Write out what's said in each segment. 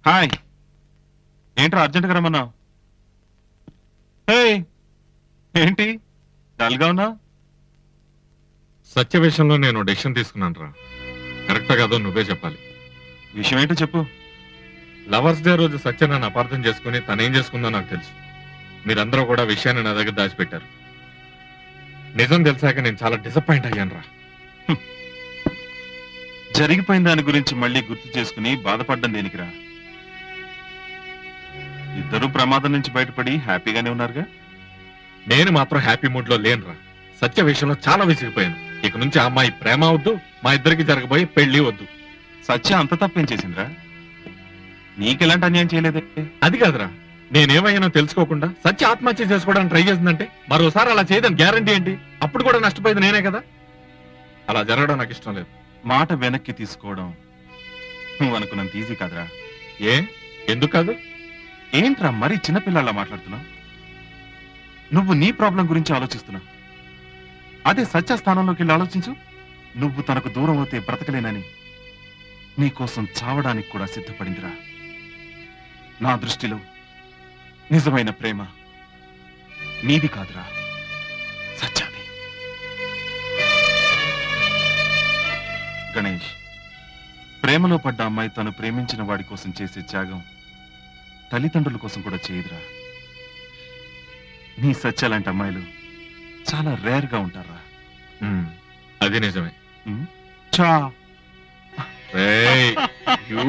Hi ఏంట్రా అర్జెంట్గా రమ్మన్నావు హే ఏంటి డల్గా ఉన్నావు సత్య విషయంలో నేను డెసిషన్ తీసుకున్నాను రా కరెక్ట్ కాదో నువ్వే చెప్పాలి విషయం ఏంటో చెప్పు లవర్స్ డే రోజు సత్య నన్ను అపార్థం చేసుకుని తనేం చేసుకుందో నాకు తెలుసు మీరందరూ కూడా విషయాన్ని నా దగ్గర దాచిపెట్టారు నిజం తెలిసాక నేను చాలా డిసప్పాయింట్ అయ్యాను రా జరిగిపోయిన దాని గురించి మళ్ళీ గుర్తు చేసుకుని బాధపడ్డం దేనికిరా ఇద్దరు ప్రమాదం నుంచి బయటపడి హ్యాపీగానే ఉన్నారుగా నేను మాత్రం హ్యాపీ మూడ్ లో లేనురా సత్య విషయంలో చాలా విసిగిపోయాను ఇక నుంచి ఆ అమ్మాయి ప్రేమ వద్దు మా ఇద్దరికి జరగబోయే పెళ్లి వద్దు సత్య అంత తప్పేం చేసిందిరా నీకెలాంటి అన్యాయం చేయలేదే అది కాదురా నేనేమయ్యానో తెలుసుకోకుండా సత్య ఆత్మహత్య చేసుకోవడానికి ట్రై చేసిందంటే మరోసారి అలా చేయదని గ్యారంటీ ఏంటి అప్పుడు కూడా నష్టపోయేది నేనే కదా అలా జరగడం నాకు ఇష్టం లేదు మాట వెనక్కి తీసుకోవడం నువ్వు అనుకున్నంత ఈజీ కాదురా ఏ ఎందుకు కాదు ఏంట్రా మరీ చిన్నపిల్లల్లా మాట్లాడుతున్నావు నువ్వు నీ ప్రాబ్లం గురించి ఆలోచిస్తున్నావు అదే సత్య స్థానంలోకి వెళ్ళి ఆలోచించు నువ్వు తనకు దూరం అవుతే బ్రతకలేనని నీకోసం చావడానికి కూడా సిద్ధపడిందిరా నా దృష్టిలో నిజమైన ప్రేమ నీది కాదురా సత్యాది గణేష్ ప్రేమలో పడ్డ అమ్మాయి తను ప్రేమించిన వాడి కోసం చేసే త్యాగం తల్లిదండ్రుల కోసం కూడా చేయదురా నీ సత్య లాంటి అమ్మాయిలు చాలా రేర్ గా ఉంటారా ఉమ్, అది నిజమే ఉమ్? చా రేయ్, యూ.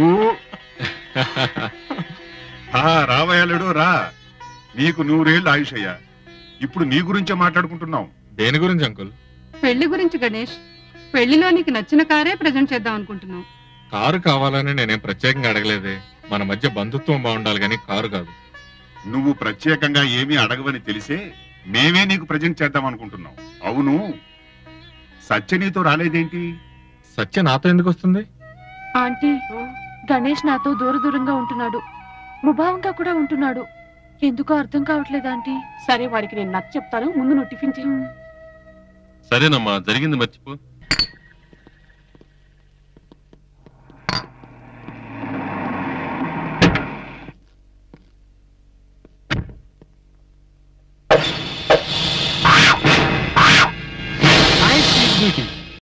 ఆ, రావయ్యలుడు రా నీకు నూరేళ్ళు ఆయుష్ అయ్యా ఇప్పుడు నీ గురించే మాట్లాడుకుంటున్నాం దేని గురించి అంకుల్ పెళ్లి గురించి గణేష్ పెళ్లిలో నీకు నచ్చిన కారే ప్రజెంట్ చేద్దాం అనుకుంటున్నాం కారు కావాలని నేనేం ప్రత్యేకంగా అడగలేదే మన మధ్య బంధుత్వం బాగుండాలి కానీ కారు కాదు నువ్వు ప్రత్యేకంగా ఏమీ అడగవని తెలిసే మేమే నీకు ప్రజెంట్ చేద్దాం అనుకుంటున్నాం అవును సత్య నీతో రాలేదేంటి సత్య నాతో ఎందుకు వస్తుంది ఆంటీ గణేష్ నాతో దూర దూరంగా ఉంటున్నాడు ముభావంగా కూడా ఉంటున్నాడు ఎందుకో అర్థం కావట్లేదు ఆంటీ సరే వాడికి నేను నచ్చ చెప్తాను ముందు నువ్వు టిఫిన్ చేయి సరేనమ్మా జరిగింది మర్చిపో